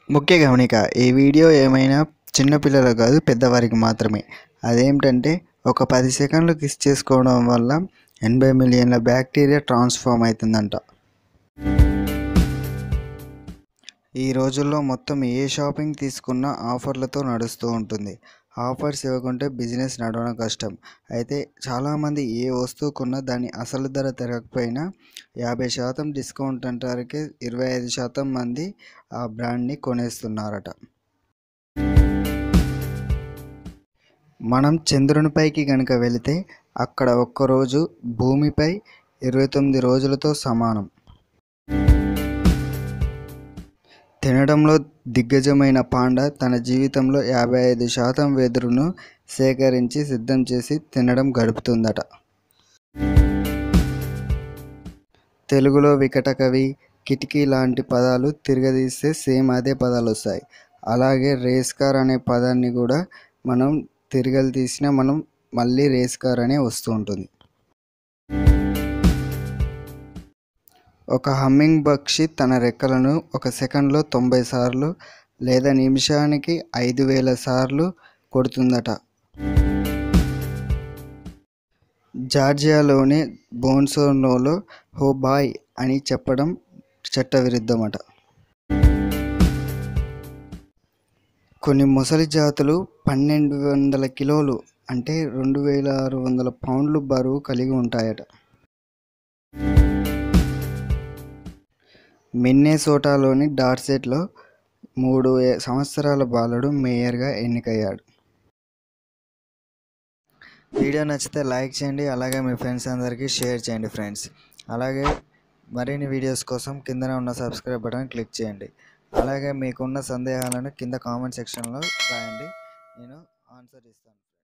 ముఖ్య గమనిక ఈ వీడియో ఏమైనా చిన్నపిల్లలకు కాదు పెద్దవారికి మాత్రమే అదేమిటంటే ఒక పది సెకండ్లు కిస్ చేసుకోవడం వల్ల ఎనభై మిలియన్ల బ్యాక్టీరియా ట్రాన్స్ఫార్మ్ అవుతుందంట ఈ రోజుల్లో మొత్తం ఏ షాపింగ్ తీసుకున్నా ఆఫర్లతో నడుస్తూ ఉంటుంది ఆఫర్స్ ఇవ్వకుంటే బిజినెస్ నడవడం కష్టం అయితే చాలామంది ఏ వస్తువు కొన్నా దాని అసలు ధర తిరగకపోయినా యాభై శాతం డిస్కౌంట్ అంటారుకే ఇరవై ఐదు శాతం మంది ఆ బ్రాండ్ని కొనేస్తున్నారట మనం చంద్రునిపైకి కనుక వెళితే అక్కడ ఒక్కరోజు భూమిపై ఇరవై తొమ్మిది రోజులతో సమానం తినడంలో దిగ్గజమైన పాండా తన జీవితంలో యాభై ఐదు శాతం వెదురును సేకరించి సిద్ధం చేసి తినడం గడుపుతుందట తెలుగులో వికట కవి కిటికీ లాంటి పదాలు తిరగదీస్తే సేమ్ అదే పదాలు వస్తాయి అలాగే రేస్ కార్ అనే పదాన్ని కూడా మనం తిరగలు తీసినా మనం మళ్ళీ రేస్ కార్ అనే వస్తూ ఉంటుంది ఒక హమ్మింగ్ పక్షి తన రెక్కలను ఒక సెకండ్లో తొంభై సార్లు లేదా నిమిషానికి ఐదు వేల సార్లు కొడుతుందట జార్జియాలోని బోన్సోనోలో హో బాయ్ అని చెప్పడం చట్టవిరుద్ధమట కొన్ని మొసలి జాతులు పన్నెండు వందల కిలోలు అంటే రెండు వేల ఆరు వందల పౌండ్లు బరువు కలిగి ఉంటాయట మిన్నేసోటాలోని డార్సెట్లో మూడు ఏ- సంవత్సరాల బాలుడు మేయర్గా ఎన్నికయ్యాడు వీడియో నచ్చితే లైక్ చేయండి అలాగే మీ ఫ్రెండ్స్ అందరికీ షేర్ చేయండి ఫ్రెండ్స్ అలాగే మరిన్ని వీడియోస్ కోసం కిందన ఉన్న సబ్స్క్రైబ్ బటన్ క్లిక్ చేయండి అలాగే మీకున్న సందేహాలను కింద కామెంట్ సెక్షన్లో రాయండి నేను ఆన్సర్ ఇస్తాను